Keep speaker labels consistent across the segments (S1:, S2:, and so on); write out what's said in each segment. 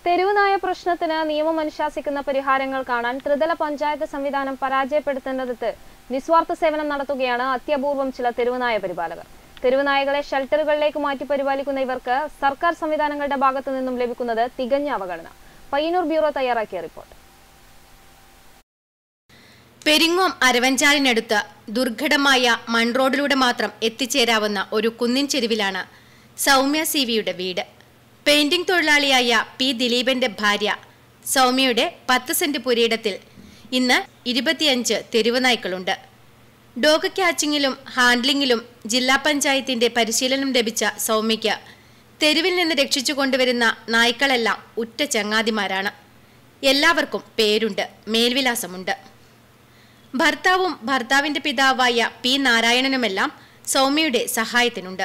S1: തെരുവുനായ പ്രശ്നത്തിന് നിയമം അനുശാസിക്കുന്ന പരിഹാരങ്ങൾ കാണാൻ ത്രിതല പഞ്ചായത്ത് സംവിധാനം പരാജയപ്പെടുത്തേണ്ടത് നിസ്വാർത്ഥ സേവനം നടത്തുകയാണ് അത്യപൂർവം ചില തെരുവുനായ പരിപാലകർ തെരുവുനായകളെ ഷെൽട്ടറുകളിലേക്ക് മാറ്റി പരിപാലിക്കുന്ന ഇവർക്ക് സർക്കാർ സംവിധാനങ്ങളുടെ ഭാഗത്തു നിന്നും ലഭിക്കുന്നത് തികഞ്ഞ അവഗണന പയ്യന്നൂർ ബ്യൂറോ തയ്യാറാക്കിയ റിപ്പോർട്ട്
S2: പെരിങ്ങോം അരവഞ്ചാലിനടുത്ത് ദുർഘടമായ മൺറോഡിലൂടെ മാത്രം എത്തിച്ചേരാവുന്ന ഒരു കുന്നിൻ ചെരുവിലാണ് സൗമ്യ സി വിയുടെ വീട് പെയിന്റിംഗ് തൊഴിലാളിയായ പി ദിലീപന്റെ ഭാര്യ സൗമ്യയുടെ പത്ത് സെന്റ് പുരയിടത്തിൽ ഇന്ന് ഇരുപത്തിയഞ്ച് തെരുവ് നായ്ക്കളുണ്ട് ഡോഗ് ക്യാച്ചിങ്ങിലും ഹാൻഡ്ലിംഗിലും ജില്ലാ പഞ്ചായത്തിന്റെ പരിശീലനം ലഭിച്ച സൗമ്യയ്ക്ക് തെരുവിൽ നിന്ന് രക്ഷിച്ചു കൊണ്ടുവരുന്ന നായ്ക്കളെല്ലാം ഉറ്റ ചങ്ങാതിമാരാണ് എല്ലാവർക്കും പേരുണ്ട് മേൽവിലാസമുണ്ട് ഭർത്താവും ഭർത്താവിന്റെ പിതാവായ പി നാരായണനുമെല്ലാം സൗമ്യയുടെ സഹായത്തിനുണ്ട്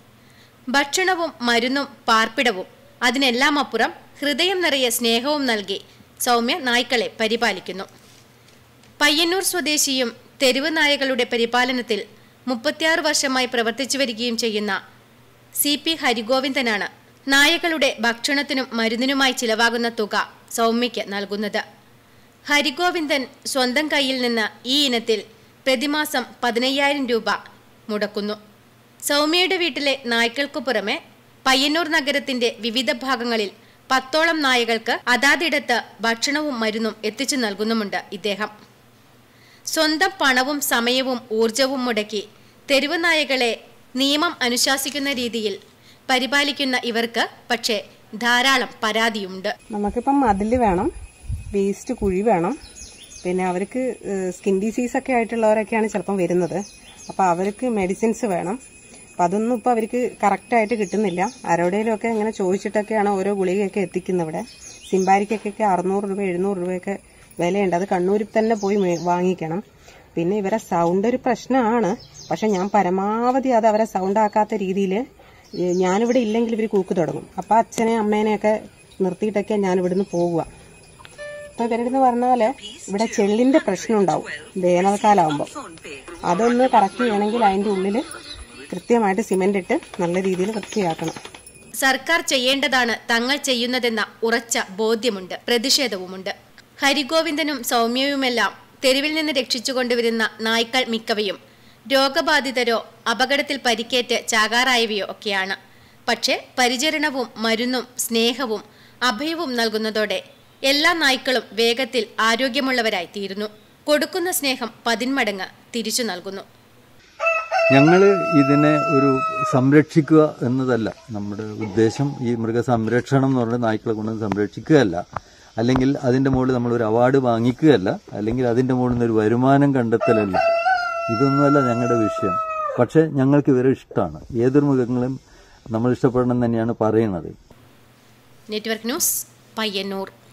S2: ഭക്ഷണവും മരുന്നും പാർപ്പിടവും അതിനെല്ലാം അപ്പുറം ഹൃദയം നിറയെ സ്നേഹവും നൽകി സൗമ്യ നായ്ക്കളെ പരിപാലിക്കുന്നു പയ്യന്നൂർ സ്വദേശിയും തെരുവ് നായകളുടെ പരിപാലനത്തിൽ മുപ്പത്തിയാറ് വർഷമായി പ്രവർത്തിച്ചു വരികയും ചെയ്യുന്ന സി പി ഹരിഗോവിന്ദനാണ് നായകളുടെ ഭക്ഷണത്തിനും മരുന്നിനുമായി ചിലവാകുന്ന തുക സൗമ്യയ്ക്ക് നൽകുന്നത് ഹരിഗോവിന്ദൻ സ്വന്തം കയ്യിൽ നിന്ന് ഈ ഇനത്തിൽ പ്രതിമാസം പതിനയ്യായിരം രൂപ മുടക്കുന്നു സൗമ്യയുടെ വീട്ടിലെ നായ്ക്കൾക്കു പുറമെ പയ്യന്നൂർ നഗരത്തിന്റെ വിവിധ ഭാഗങ്ങളിൽ പത്തോളം നായകൾക്ക് അതാതിടത്ത് ഭക്ഷണവും മരുന്നും എത്തിച്ചു നൽകുന്നുമുണ്ട് ഇദ്ദേഹം സ്വന്തം പണവും സമയവും ഊർജവും മുടക്കി തെരുവ് നായകളെ നിയമം അനുശാസിക്കുന്ന രീതിയിൽ പരിപാലിക്കുന്ന ഇവർക്ക് പക്ഷേ ധാരാളം പരാതിയുണ്ട്
S3: നമുക്കിപ്പം മതില് വേണം വേസ്റ്റ് കുഴി വേണം പിന്നെ അവർക്ക് സ്കിൻ ഡിസീസ് ഒക്കെ ആയിട്ടുള്ളവരൊക്കെയാണ് ചിലപ്പം വരുന്നത് അപ്പോൾ അവർക്ക് മെഡിസിൻസ് വേണം അപ്പം അതൊന്നും ഇപ്പോൾ അവർക്ക് കറക്റ്റായിട്ട് കിട്ടുന്നില്ല ആരോടെങ്കിലുമൊക്കെ ഇങ്ങനെ ചോദിച്ചിട്ടൊക്കെയാണ് ഓരോ ഗുളികയൊക്കെ എത്തിക്കുന്നത് ഇവിടെ സിംബാരിക്കൊക്കെ അറുന്നൂറ് രൂപ എഴുന്നൂറ് രൂപയൊക്കെ വിലയുണ്ട് അത് കണ്ണൂരിൽ തന്നെ പോയി മേ- വാങ്ങിക്കണം പിന്നെ ഇവരെ സൗണ്ട് ഒരു പ്രശ്നമാണ് പക്ഷെ ഞാൻ പരമാവധി അത് അവരെ സൗണ്ട് ആക്കാത്ത രീതിയിൽ ഞാനിവിടെ ഇല്ലെങ്കിൽ ഇവർ കൂക്ക് തുടങ്ങും അപ്പം അച്ഛനെ അമ്മേനെയൊക്കെ നിർത്തിയിട്ടൊക്കെ ഞാൻ ഇവിടുന്ന് പോകുക അപ്പൊ ഇവരുടെ പറഞ്ഞാല് ഇവിടെ ചെള്ളിന്റെ പ്രശ്നം ഉണ്ടാവും വേനൽക്കാലാവുമ്പോൾ അതൊന്ന് കറക്റ്റ് ചെയ്യണമെങ്കിൽ അതിന്റെ ഉള്ളിൽ കൃത്യമായിട്ട് സിമെന്റ് ഇട്ട് നല്ല രീതിയിൽ വൃത്തിയാക്കണം
S2: സർക്കാർ ചെയ്യേണ്ടതാണ് തങ്ങൾ ചെയ്യുന്നതെന്ന ഉറച്ച ബോധ്യമുണ്ട് പ്രതിഷേധവുമുണ്ട് ഹരിഗോവിന്ദനും സൗമ്യയുമെല്ലാം തെരുവിൽ നിന്ന് രക്ഷിച്ചുകൊണ്ടുവരുന്ന നായ്ക്കൾ മിക്കവയും രോഗബാധിതരോ അപകടത്തിൽ പരിക്കേറ്റ് ചാകാറായവയോ ഒക്കെയാണ് പക്ഷേ പരിചരണവും മരുന്നും സ്നേഹവും അഭയവും നൽകുന്നതോടെ എല്ലാ നായ്ക്കളും വേഗത്തിൽ ആരോഗ്യമുള്ളവരായി തീരുന്നു കൊടുക്കുന്ന സ്നേഹം പതിന്മടങ്ങ് തിരിച്ചു നൽകുന്നു
S4: ഞങ്ങൾ ഇതിനെ ഒരു സംരക്ഷിക്കുക എന്നതല്ല നമ്മുടെ ഉദ്ദേശം ഈ മൃഗസംരക്ഷണം എന്ന് പറഞ്ഞ നായ്ക്കളെ കൊണ്ട് സംരക്ഷിക്കുകയല്ല അല്ലെങ്കിൽ അതിന്റെ മുകളിൽ നമ്മൾ ഒരു അവാർഡ് വാങ്ങിക്കുകയല്ല അല്ലെങ്കിൽ അതിന്റെ മുകളിൽ നിന്ന് ഒരു വരുമാനം കണ്ടെത്തലല്ല ഇതൊന്നുമല്ല ഞങ്ങളുടെ വിഷയം പക്ഷെ ഞങ്ങൾക്ക് ഇവരെ ഇഷ്ടമാണ് ഏതൊരു മൃഗങ്ങളും നമ്മൾ ഇഷ്ടപ്പെടണം തന്നെയാണ് പറയുന്നത്
S2: നെറ്റ്വർക്ക് ന്യൂസ് പയ്യന്നൂർ